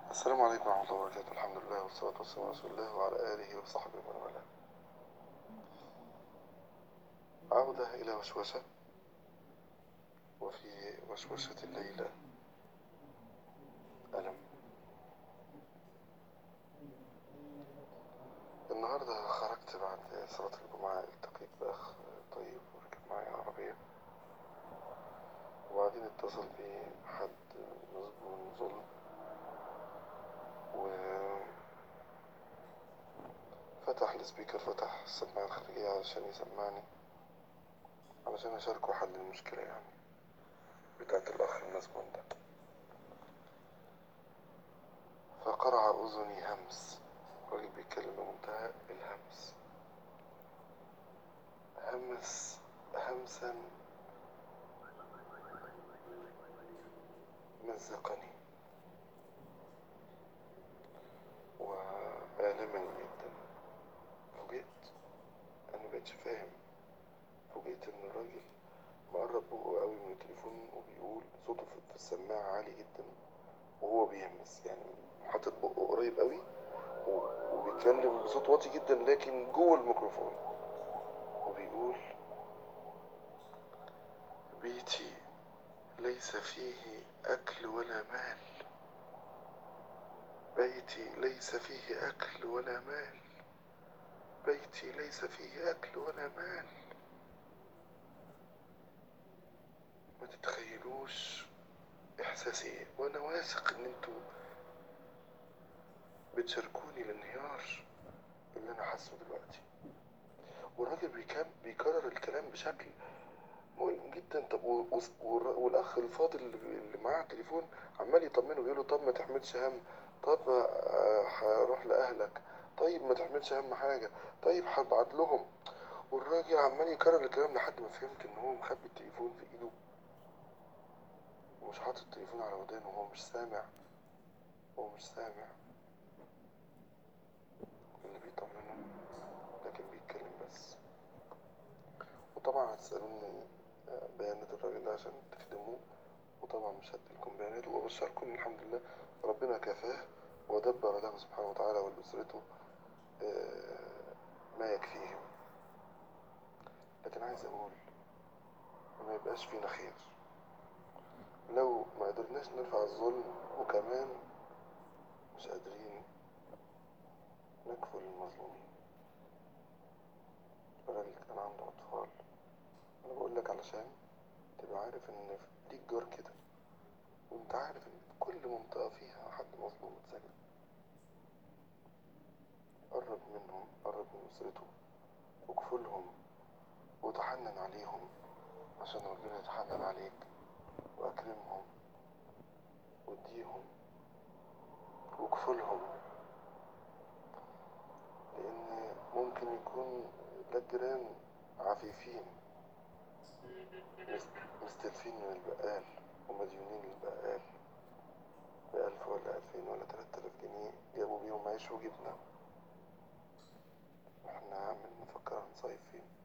السلام عليكم ورحمة الله وبركاته الحمد لله والصلاة والسلام على رسول الله وعلى آله وصحبه ومن والاه عودة إلى وشوشة وفي وشوشة الليلة ألم النهاردة خرجت بعد صلاة الجمعة التقيت بأخ طيب وركب معايا عربية وبعدين اتصل بي حد مسجون ظلم وفتح السبيكر فتح السماعة الخارجية علشان يسمعني علشان أشاركه حل المشكلة يعني بتاعت الأخ المسجون ده فقرع أذني همس الراجل بيتكلم بمنتهى الهمس همس همسا مزقني وآلمني جدا فوجئت أنا مبقتش فاهم فوجئت إن الراجل مقرب بقه قوي من التليفون وبيقول صوته في السماعة عالي جدا وهو بيهمس يعني حاطط بقه قريب قوي وبيتكلم بصوت واطي جدا لكن جوه الميكروفون وبيقول بيتي ليس فيه أكل ولا مال بيتي ليس فيه أكل ولا مال بيتي ليس فيه أكل ولا مال ما تتخيلوش إحساسي إيه وأنا واثق إن انتوا بتشاركوني الانهيار اللي أنا حاسه دلوقتي والراجل بيكم بيكرر الكلام بشكل مؤلم جدا طب والاخ الفاضل اللي معاه التليفون عمال يطمنه بيقول له طب ما تحملش هم طب هروح لاهلك طيب ما تحملش هم حاجه طيب هبعت لهم والراجل عمال يكرر الكلام لحد ما فهمت ان هو مخبي التليفون في ايده ومش حاطط التليفون على ودانه وهو مش سامع هو مش سامع اللي بيطمنه لكن بيتكلم بس وطبعا هتسألوني بيانات الراجل ده عشان تخدموه وطبعا مش هديلكم بياناته وبشركم الحمد لله ربنا كفاه ودبر له سبحانه وتعالى ولأسرته ما يكفيهم لكن عايز أقول ما يبقاش فينا خير لو ما قدرناش نرفع الظلم وكمان مش قادرين نكفل المظلومين الراجل كان عنده أطفال أنا بقول لك علشان تبقى عارف إن ليك جار كده وأنت عارف إن كل منطقة فيها حد مظلوم اتسجن قرب منهم قرب من أسرته وكفلهم وتحنن عليهم عشان ربنا يتحنن عليك وأكرمهم واديهم وكفلهم لأن ممكن يكون لك جيران عفيفين مستلفين من البقال ومديونين للبقال بألف ولا ألفين ولا تلات آلاف جنيه جابوا بيهم عيش وجبنة احنا عمال نفكر هنصيف فين